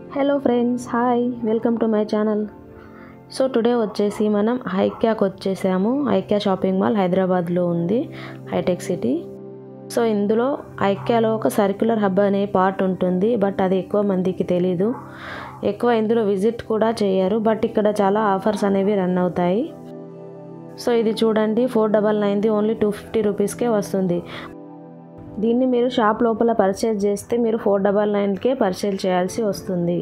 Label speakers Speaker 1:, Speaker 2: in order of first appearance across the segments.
Speaker 1: hello friends hi welcome to my channel so today వచ్చేసి మనం ఐక్యాకి వచ్చేసాము ఐక్యా షాపింగ్ మాల్ హైదరాబాద్లో ఉంది హైటెక్ సిటీ సో ఇందులో ఐక్యాలో ఒక సర్క్యులర్ హబ్ అనే పార్ట్ ఉంటుంది బట్ అది ఎక్కువ మందికి తెలీదు ఎక్కువ ఇందులో విజిట్ కూడా చేయరు బట్ ఇక్కడ చాలా ఆఫర్స్ అనేవి రన్ అవుతాయి సో ఇది చూడండి ఫోర్ డబల్ నైన్ది ఓన్లీ టూ ఫిఫ్టీ రూపీస్కే వస్తుంది దీన్ని మీరు షాప్ లోపల పర్చేజ్ చేస్తే మీరు ఫోర్ డబల్ నైన్కే పర్చేజ్ చేయాల్సి వస్తుంది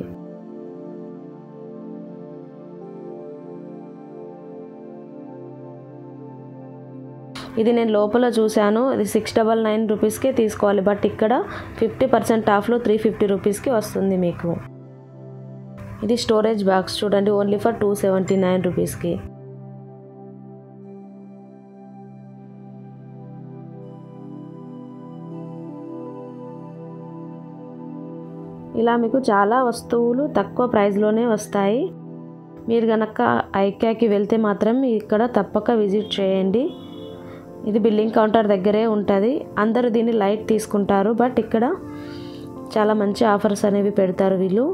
Speaker 1: ఇది నేను లోపల చూశాను ఇది సిక్స్ డబల్ నైన్ రూపీస్కే తీసుకోవాలి బట్ ఇక్కడ ఫిఫ్టీ పర్సెంట్ ఆఫ్లో త్రీ ఫిఫ్టీ రూపీస్కి వస్తుంది మీకు ఇది స్టోరేజ్ బాక్స్ చూడండి only for two seventy nine రూపీస్కి ఇలా మీకు చాలా వస్తువులు తక్కువ ప్రైస్లోనే వస్తాయి మీరు కనుక ఐక్యాకి వెళ్తే మాత్రం ఇక్కడ తప్పక విజిట్ చేయండి ఇది బిల్లింగ్ కౌంటర్ దగ్గరే ఉంటుంది అందరూ దీన్ని లైట్ తీసుకుంటారు బట్ ఇక్కడ చాలా మంచి ఆఫర్స్ అనేవి పెడతారు వీళ్ళు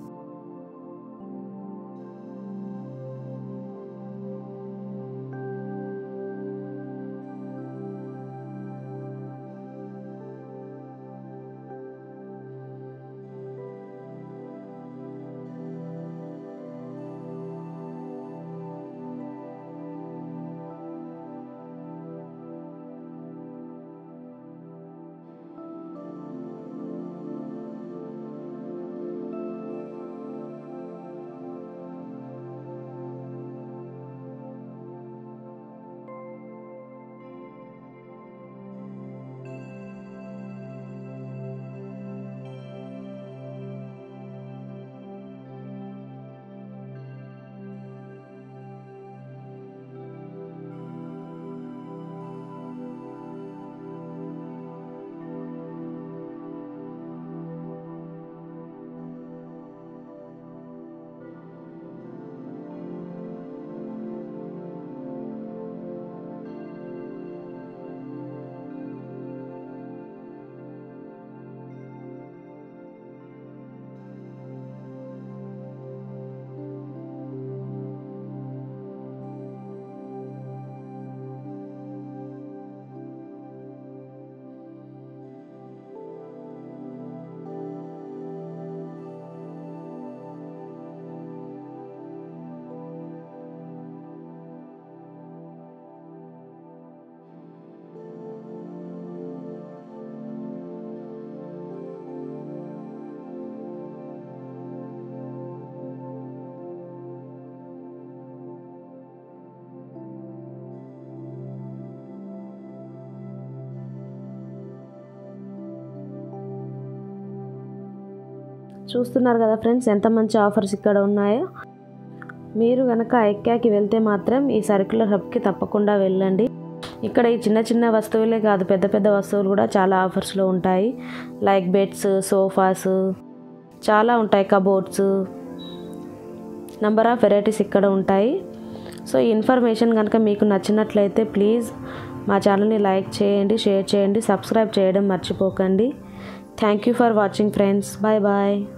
Speaker 1: చూస్తున్నారు కదా ఫ్రెండ్స్ ఎంత మంచి ఆఫర్స్ ఇక్కడ ఉన్నాయో మీరు కనుక ఐక్యాకి వెళ్తే మాత్రం ఈ సర్క్యులర్ హబ్కి తప్పకుండా వెళ్ళండి ఇక్కడ ఈ చిన్న చిన్న వస్తువులే కాదు పెద్ద పెద్ద వస్తువులు కూడా చాలా ఆఫర్స్లో ఉంటాయి లైక్ బెడ్స్ సోఫాస్ చాలా ఉంటాయి కబోర్డ్స్ నంబర్ ఆఫ్ వెరైటీస్ ఇక్కడ ఉంటాయి సో ఈ ఇన్ఫర్మేషన్ కనుక మీకు నచ్చినట్లయితే ప్లీజ్ మా ఛానల్ని లైక్ చేయండి షేర్ చేయండి సబ్స్క్రైబ్ చేయడం మర్చిపోకండి thank you for watching friends bye bye